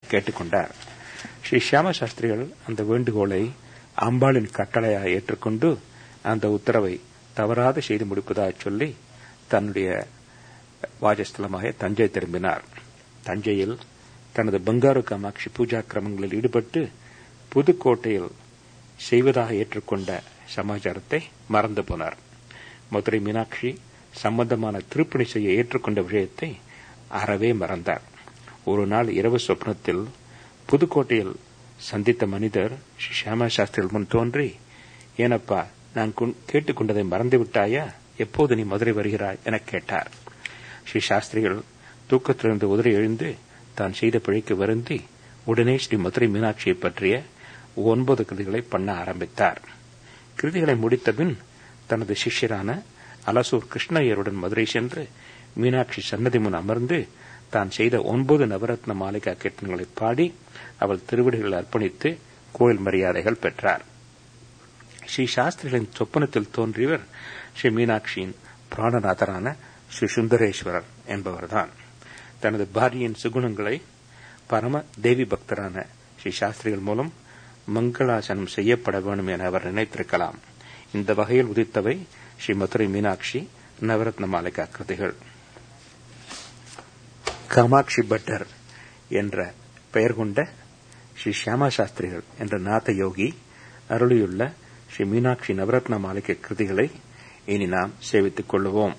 கேட்டுக்கொண்டார் ஸ்ரீ சியாம சாஸ்திரிகள் அந்த வேண்டுகோளை அம்பாளின் கட்டளையாக ஏற்றுக்கொண்டு அந்த உத்தரவை தவறாது செய்து முடிப்பதாக சொல்லி தன்னுடைய வாஜஸ்தலமாக தஞ்சை திரும்பினார் தஞ்சையில் தனது பங்காரு காமாட்சி பூஜா கிரமங்களில் ஈடுபட்டு புதுக்கோட்டையில் செய்வதாக ஏற்றுக்கொண்ட சமாச்சாரத்தை மறந்து போனார் மதுரை மீனாட்சி சம்பந்தமான திருப்பணி செய்ய ஏற்றுக்கொண்ட விஷயத்தை அறவே மறந்தார் ஒரு நாள் இரவு சொப்னத்தில் புதுக்கோட்டையில் சந்தித்த மனிதர் ஸ்ரீ சியாமா சாஸ்திரிகள் முன் தோன்றி ஏனப்பா நான் கேட்டுக்கொண்டதை மறந்து விட்டாயா எப்போது நீ மதுரை வருகிறாய் என கேட்டார் ஸ்ரீ சாஸ்திரிகள் தூக்கத்திலிருந்து உதறி எழுந்து தான் செய்த பிழைக்கு வருந்தி உடனே ஸ்ரீ மதுரை மீனாட்சியை பற்றிய ஒன்பது கிருதிகளை பண்ண ஆரம்பித்தார் கிருதிகளை முடித்தபின் தனது சிஷ்யரான அலசூர் கிருஷ்ணய்யருடன் மதுரை சென்று மீனாட்சி சன்னதி முன் அமர்ந்து தான் செய்த ஒன்பது நவரத்ன மாளிகா கீர்த்தனங்களை பாடி அவள் திருவிடிகள் அர்ப்பணித்து கோயில் மரியாதைகள் பெற்றார் ஸ்ரீ சாஸ்திரிகளின் சொப்பனத்தில் தோன்றியவர் ஸ்ரீ மீனாட்சியின் பிராணநாதரான ஸ்ரீ சுந்தரேஸ்வரர் என்பவர்தான் தனது பாரியின் சுகுணங்களை பரம தேவி பக்தரான ஸ்ரீ சாஸ்திரிகள் மூலம் மங்களாசனம் செய்யப்பட வேண்டும் என அவர் நினைத்திருக்கலாம் இந்த வகையில் உதித்தவை ஸ்ரீ மதுரை மீனாட்சி நவரத்ன மாளிகா கிருதிகள் காமாட்சி பட்டர் என்ற பெயர் கொண்ட ஸ்ரீ சியாமா சாஸ்திரிகள் என்ற நாத யோகி அருளியுள்ள ஸ்ரீ மீனாட்சி நவரத்ன மாளிகை கிருதிகளை இனி நாம் சேவித்துக் கொள்ளுவோம்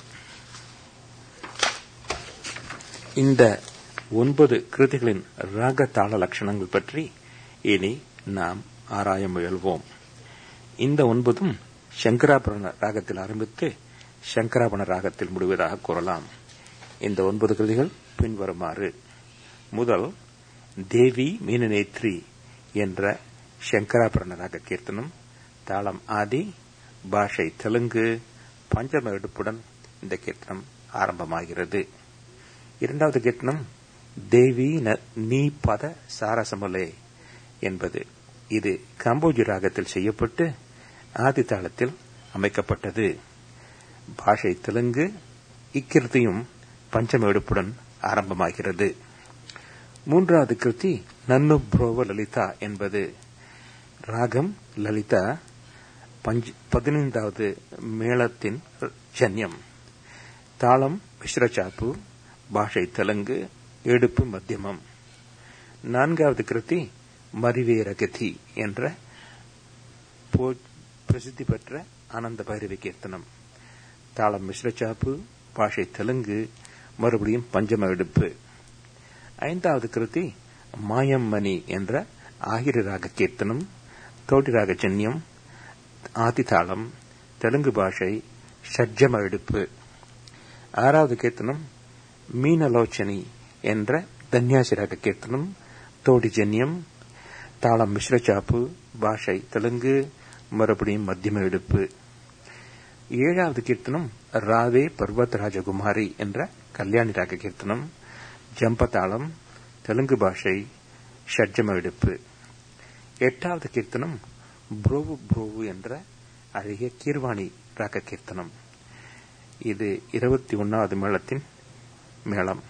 இந்த ஒன்பது கிருதிகளின் ராக தாள லட்சணங்கள் பற்றி இனி நாம் ஆராய முயல்வோம் இந்த ஒன்பதும் சங்கராபரண ராகத்தில் ஆரம்பித்து சங்கராபண ராகத்தில் முடிவதாக கூறலாம் இந்த ஒன்பது கிருதிகள் பின்வருமாறு முதல் தேவி மீனநேத்ரி என்ற சங்கராபரண ராக கீர்த்தனம் தாளம் ஆதி பாஷை தெலுங்கு பஞ்சம எடுப்புடன் இந்த கீர்த்தனம் ஆரம்பமாகிறது இரண்டாவது கீர்த்தனம் தேவி நீ பத சாரசமலே என்பது இது கம்போஜி ராகத்தில் செய்யப்பட்டு ஆதி தாளத்தில் அமைக்கப்பட்டது பாஷை தெலுங்கு இக்கிருத்தியும் பஞ்சம எடுப்புடன் ஆரம்பமாகிறது மூன்றாவது கிருதி நன்னு புரோவ லலிதா என்பது ராகம் லலிதா பதினைந்தாவது மேளத்தின் ஜன்யம் தாளம் மிஸ்ரச்சாப்பு பாஷை தெலுங்கு எடுப்பு மத்தியமம் நான்காவது கிருதி மரிவேரகதி என்ற பிரசித்தி பெற்ற ஆனந்த பைரவி கீர்த்தனம் தாளம் மிஸ்ரச்சாப்பு பாஷை தெலுங்கு மறுபடியும் பஞ்சம எடுப்பு ஐந்தாவது கிருதி மாயம்மணி என்ற ஆகிரி ராக கீர்த்தனம் தோட்டி ராக ஜன்யம் ஆதிதாளம் தெலுங்கு பாஷை ஷட்ஜம எடுப்பு ஆறாவது கீர்த்தனம் மீனலோச்சனி என்ற தன்யாசி ராக கீர்த்தனம் தோடி ஜன்யம் தாளம் மிஸ்ரச்சாப்பு பாஷை தெலுங்கு மறுபடியும் மத்தியம எடுப்பு ஏழாவது கீர்த்தனம் ராவே பர்வத் ராஜகுமாரி என்ற கல்யாணி ராக கீர்த்தனம் ஜம்பதாளம் தெலுங்கு பாஷை ஷட்ஜம எடுப்பு எட்டாவது கீர்த்தனம் புரோவு புரோவு என்ற அழகிய கீர்வாணி ராக கீர்த்தனம் இது இருபத்தி ஒன்னாவது மேளத்தின் மேளம்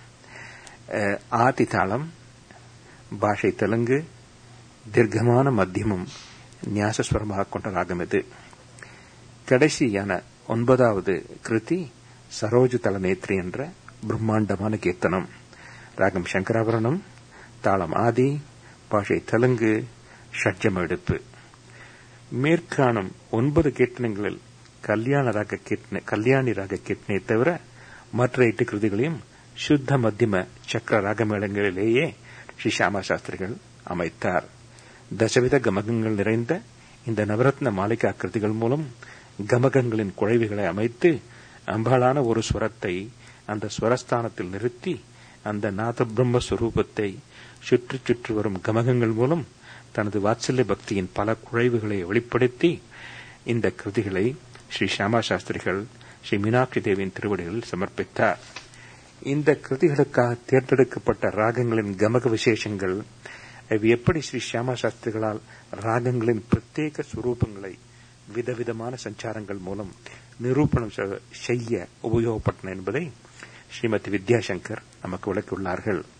ஆதி தாளம் பாஷை தெலுங்கு தீர்க்கமான மத்தியமும் நியாசஸ்வரமாக கொண்ட ராகம் இது கடைசியான ஒன்பதாவது கிருதி சரோஜு தலநேத்ரி என்ற பிரம்மாண்டமான கீர்த்தனம் ராகம் சங்கராபரணம் தாளம் ஆதி பாஷை தெலுங்கு ஷட்ஜம் எடுப்பு மேற்காணும் ஒன்பது கீர்த்தனங்களில் கல்யாண ராக கீர்த்தனை கல்யாணி ராக கீர்த்தனை தவிர மற்ற எட்டு கிருதிகளையும் சுத்த மத்தியம சக்கர ராகமேளங்களிலேயே ஸ்ரீ சாமா சாஸ்திரிகள் அமைத்தார் தசவித கமகங்கள் நிறைந்த இந்த நவரத்ன மாளிகா கிருதிகள் மூலம் கமகங்களின் குழைவுகளை அமைத்து அம்பாளான ஒரு ஸ்வரத்தை அந்த ஸ்வரஸ்தானத்தில் நிறுத்தி அந்த நாத பிரம்ம ஸ்வரூபத்தை சுற்றி சுற்றி வரும் கமகங்கள் மூலம் தனது வாத்சல்ய பக்தியின் பல குழைவுகளை வெளிப்படுத்தி இந்த கிருதிகளை ஸ்ரீ ஷியாமா சாஸ்திரிகள் ஸ்ரீ மீனாட்சி தேவியின் திருவடிகளில் சமர்ப்பித்தார் இந்த கிருதிகளுக்காக தேர்ந்தெடுக்கப்பட்ட ராகங்களின் கமக விசேஷங்கள் அவை எப்படி ஸ்ரீ ஷியாமா சாஸ்திரிகளால் ராகங்களின் பிரத்யேக சுரூபங்களை விதவிதமான சஞ்சாரங்கள் மூலம் நிரூபணம் செய்ய உபயோகப்பட்டன என்பதை ஸ்ரீமதி வித்யாசங்கர் நமக்கு விளக்கியுள்ளார்கள்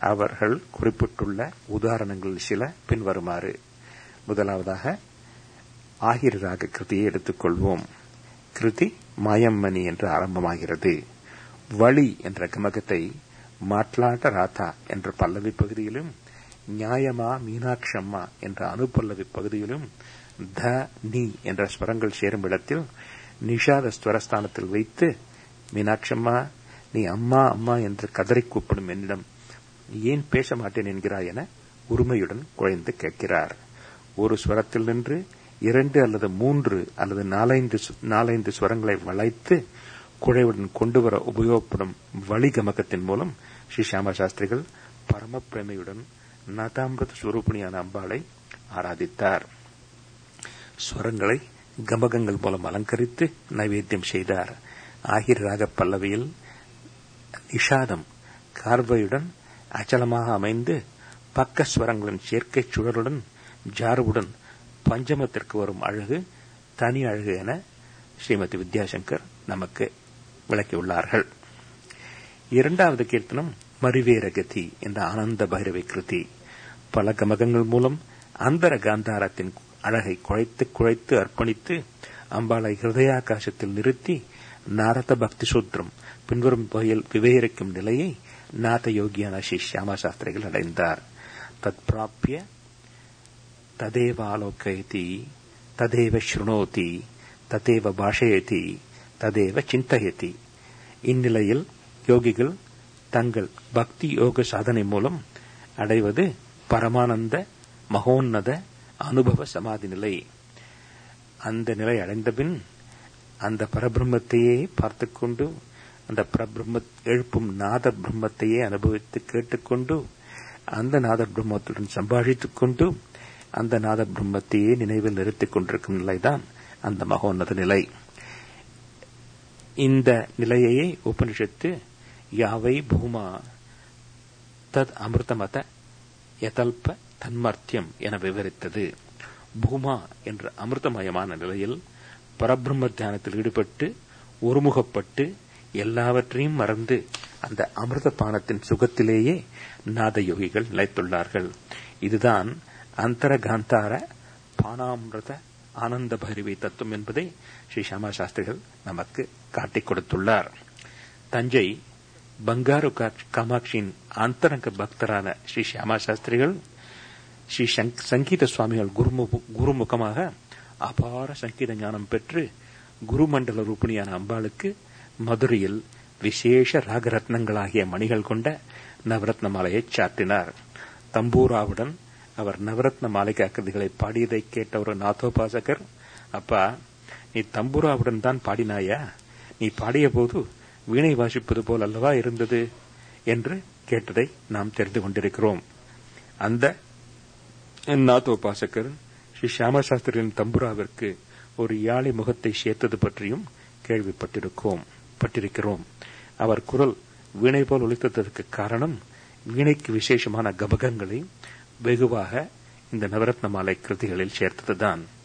அவர்கள் குறிப்பிட்டுள்ள உதாரணங்கள் சில பின்வருமாறு முதலாவதாக ஆகிர ராக கிருதியை எடுத்துக்கொள்வோம் கிருதி மாயம்மணி என்று ஆரம்பமாகிறது வழி என்ற கமகத்தை மாட்லாட்ட ராதா என்ற பல்லவி பகுதியிலும் நியாயமா மீனாட்சம்மா என்ற அனுப்பல்லவி பகுதியிலும் த நீ என்ற ஸ்வரங்கள் சேரும் இடத்தில் நிஷாத ஸ்வரஸ்தானத்தில் வைத்து மீனாட்சம்மா நீ அம்மா அம்மா என்று கதறி கூப்பிடும் என்னிடம் ஏன் பேச மாட்டேன் என்கிறாய் என உரிமையுடன் குழைந்து கேட்கிறார் ஒரு ஸ்வரத்தில் நின்று இரண்டு அல்லது மூன்று அல்லது நாலைந்து நாலைந்து ஸ்வரங்களை வளைத்து குழைவுடன் கொண்டு வர உபயோகப்படும் வழிகமகத்தின் மூலம் ஸ்ரீ சியாமா சாஸ்திரிகள் பரமப்பிரமையுடன் நதாமிரத சுரூபிணியான அம்பாளை ஆராதித்தார் ஸ்வரங்களை கமகங்கள் மூலம் அலங்கரித்து நைவேத்தியம் செய்தார் ஆகிர ராக பல்லவியில் நிஷாதம் கார்வையுடன் அச்சலமாக அமைந்து பக்க ஸ்வரங்களின் சேர்க்கை சுழலுடன் ஜாருவுடன் பஞ்சமத்திற்கு வரும் அழகு தனி அழகு என ஸ்ரீமதி வித்யாசங்கர் நமக்கு விளக்கியுள்ளார்கள் இரண்டாவது கீர்த்தனம் மறிவேரகதி என்ற ஆனந்த பைரவை கிருதி பல கமகங்கள் மூலம் அந்தர காந்தாரத்தின் அழகை குழைத்து குழைத்து அர்ப்பணித்து அம்பாளை ஹிருதயாகாசத்தில் நிறுத்தி நாரத பக்தி சூத்திரம் பின்வரும் வகையில் விவகரிக்கும் நிலையை நாத யோகியான ஸ்ரீ சியாமா சாஸ்திரிகள் அடைந்தார் தத் பிராப்பிய ததேவ ஆலோகயதி ததேவ ஸ்ருணோதி ததேவ பாஷயதி ததேவ சிந்தயதி இந்நிலையில் யோகிகள் தங்கள் பக்தி யோக சாதனை மூலம் அடைவது பரமானந்த மகோன்னத அனுபவ சமாதி நிலை அந்த நிலை அடைந்தபின் அந்த பரபிரம்மத்தையே பார்த்துக்கொண்டு அந்த பரபிரம்ம எழுப்பும் நாத பிரம்மத்தையே அனுபவித்து கேட்டுக்கொண்டு அந்த நாத பிரம்மத்துடன் சம்பாஷித்துக் கொண்டு அந்த நாத பிரம்மத்தையே நினைவில் நிறுத்திக் கொண்டிருக்கும் நிலைதான் அந்த மகோன்னத நிலை இந்த நிலையையே உபனிஷத்து யாவை பூமா தத் அமிர்தமத யதல்ப தன்மர்த்தியம் என விவரித்தது பூமா என்ற அமிர்தமயமான நிலையில் பரபிரம்ம தியானத்தில் ஈடுபட்டு ஒருமுகப்பட்டு எல்லாவற்றையும் மறந்து அந்த அமிர்த பானத்தின் சுகத்திலேயே நாத யோகிகள் நிலைத்துள்ளார்கள் இதுதான் அந்தரகாந்தார பானாமிரத ஆனந்த பைரவி தத்துவம் என்பதை ஸ்ரீ ஷாமா சாஸ்திரிகள் நமக்கு காட்டிக் கொடுத்துள்ளார் தஞ்சை பங்காரு காமாட்சியின் ஆந்தரங்க பக்தரான ஸ்ரீ ஷியாமா சாஸ்திரிகள் ஸ்ரீ சங்கீத சுவாமிகள் குருமுகமாக அபார சங்கீத ஞானம் பெற்று குருமண்டல ரூபிணியான அம்பாளுக்கு மதுரையில் விசேஷ ராகரத்னங்களாகிய மணிகள் கொண்ட நவரத்ன மாலையை சாட்டினார் தம்பூராவுடன் அவர் நவரத்ன மாளிகை அக்கதிகளை பாடியதை கேட்ட ஒரு நாதோபாசகர் அப்பா நீ தம்பூராவுடன் தான் பாடினாயா நீ பாடிய போது வீணை வாசிப்பது போல் அல்லவா இருந்தது என்று கேட்டதை நாம் தெரிந்து கொண்டிருக்கிறோம் அந்த நாதோபாசகர் ஸ்ரீ சியாமசாஸ்திரியின் தம்புராவிற்கு ஒரு யாழை முகத்தை சேர்த்தது பற்றியும் கேள்விப்பட்டிருக்கோம் பட்டிருக்கிறோம் அவர் குரல் வீணை போல் ஒழித்ததற்கு காரணம் வீணைக்கு விசேஷமான கபகங்களை வெகுவாக இந்த நவரத்ன மாலை கிருதிகளில் சேர்த்ததுதான்